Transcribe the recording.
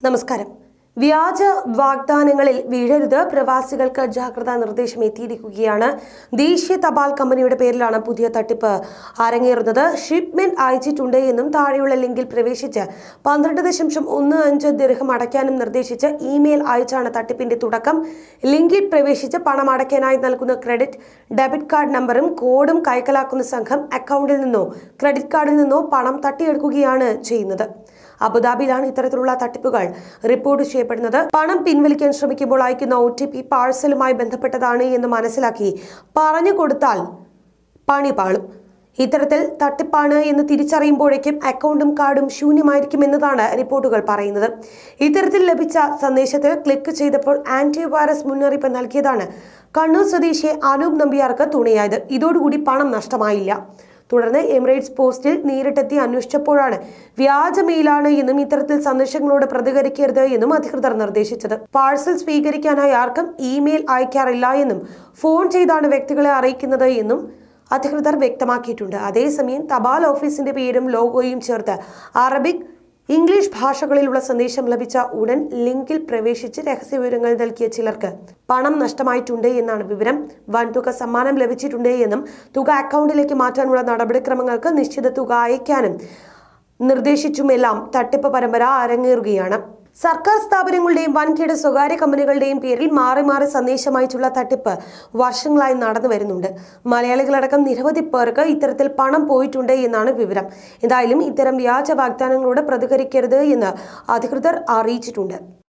നമസ്കാരം വ്യാജ വാഗ്ദാനങ്ങളിൽ വീഴരുത് പ്രവാസികൾക്ക് ജാഗ്രതാ നിർദ്ദേശം എത്തിയിരിക്കുകയാണ് ദേശീയ തപാൽ കമ്പനിയുടെ പേരിലാണ് പുതിയ തട്ടിപ്പ് അരങ്ങേറുന്നത് ഷിപ്മെന്റ് അയച്ചിട്ടുണ്ട് എന്നും താഴെയുള്ള ലിങ്കിൽ പ്രവേശിച്ച് പന്ത്രണ്ട് ദശാംശം ഒന്ന് അഞ്ച് ദീർഘം അടയ്ക്കാനും നിർദ്ദേശിച്ച് ഇമെയിൽ അയച്ചാണ് തട്ടിപ്പിന്റെ തുടക്കം ലിങ്കിൽ പ്രവേശിച്ച് പണം അടയ്ക്കാനായി നൽകുന്ന ക്രെഡിറ്റ് ഡെബിറ്റ് കാർഡ് നമ്പറും കോഡും കൈക്കലാക്കുന്ന സംഘം അക്കൗണ്ടിൽ നിന്നോ ക്രെഡിറ്റ് കാർഡിൽ നിന്നോ പണം തട്ടിയെടുക്കുകയാണ് ചെയ്യുന്നത് അബുദാബിയിലാണ് ഇത്തരത്തിലുള്ള തട്ടിപ്പുകൾ റിപ്പോർട്ട് ചെയ്യപ്പെടുന്നത് പണം പിൻവലിക്കാൻ ശ്രമിക്കുമ്പോൾ അയക്കുന്ന ഒ ടി പി പാഴ്സലുമായി ബന്ധപ്പെട്ടതാണ് എന്ന് മനസ്സിലാക്കി പറഞ്ഞു കൊടുത്താൽ പണി പാളും ഇത്തരത്തിൽ തട്ടിപ്പാണ് എന്ന് തിരിച്ചറിയുമ്പോഴേക്കും അക്കൗണ്ടും കാർഡും ശൂന്യമായിരിക്കുമെന്നതാണ് റിപ്പോർട്ടുകൾ പറയുന്നത് ഇത്തരത്തിൽ ലഭിച്ച സന്ദേശത്തിൽ ക്ലിക്ക് ചെയ്തപ്പോൾ ആന്റിവൈറസ് മുന്നറിയിപ്പ് നൽകിയതാണ് കണ്ണൂർ സ്വദേശി അനൂപ് നമ്പ്യാർക്ക് തുണയായത് ഇതോടുകൂടി പണം നഷ്ടമായില്ല തുടർന്ന് എമിറേറ്റ്സ് പോസ്റ്റിൽ നേരിട്ടെത്തി അന്വേഷിച്ചപ്പോഴാണ് വ്യാജ മെയിലാണ് എന്നും ഇത്തരത്തിൽ സന്ദേശങ്ങളോട് പ്രതികരിക്കരുത് എന്നും അധികൃതർ നിർദ്ദേശിച്ചത് പാഴ്സൽ സ്വീകരിക്കാനായി ആർക്കും ഇമെയിൽ അയക്കാറില്ല എന്നും ഫോൺ ചെയ്താണ് വ്യക്തികളെ അറിയിക്കുന്നത് എന്നും അധികൃതർ വ്യക്തമാക്കിയിട്ടുണ്ട് അതേസമയം തപാൽ ഓഫീസിന്റെ പേരും ലോഗോയും ചേർത്ത് അറബിക് ഇംഗ്ലീഷ് ഭാഷകളിലുള്ള സന്ദേശം ലഭിച്ച ഉടൻ ലിങ്കിൽ പ്രവേശിച്ച് രഹസ്യവിവരങ്ങൾ നൽകിയ ചിലർക്ക് പണം നഷ്ടമായിട്ടുണ്ട് എന്നാണ് വിവരം വൻതുക സമ്മാനം ലഭിച്ചിട്ടുണ്ട് എന്നും തുക അക്കൗണ്ടിലേക്ക് മാറ്റാനുള്ള നടപടിക്രമങ്ങൾക്ക് നിശ്ചിത തുക അയക്കാനും നിർദ്ദേശിച്ചുമെല്ലാം തട്ടിപ്പ് പരമ്പര അരങ്ങേറുകയാണ് സർക്കാർ സ്ഥാപനങ്ങളുടെയും വൻകിട സ്വകാര്യ കമ്പനികളുടെയും പേരിൽ മാറി മാറി സന്ദേശമയച്ചുള്ള തട്ടിപ്പ് വർഷങ്ങളായി നടന്നു വരുന്നുണ്ട് മലയാളികളടക്കം നിരവധി പേർക്ക് ഇത്തരത്തിൽ പണം പോയിട്ടുണ്ട് എന്നാണ് വിവരം എന്തായാലും ഇത്തരം വ്യാജ വാഗ്ദാനങ്ങളോട് പ്രതികരിക്കരുത് എന്ന് അധികൃതർ അറിയിച്ചിട്ടുണ്ട്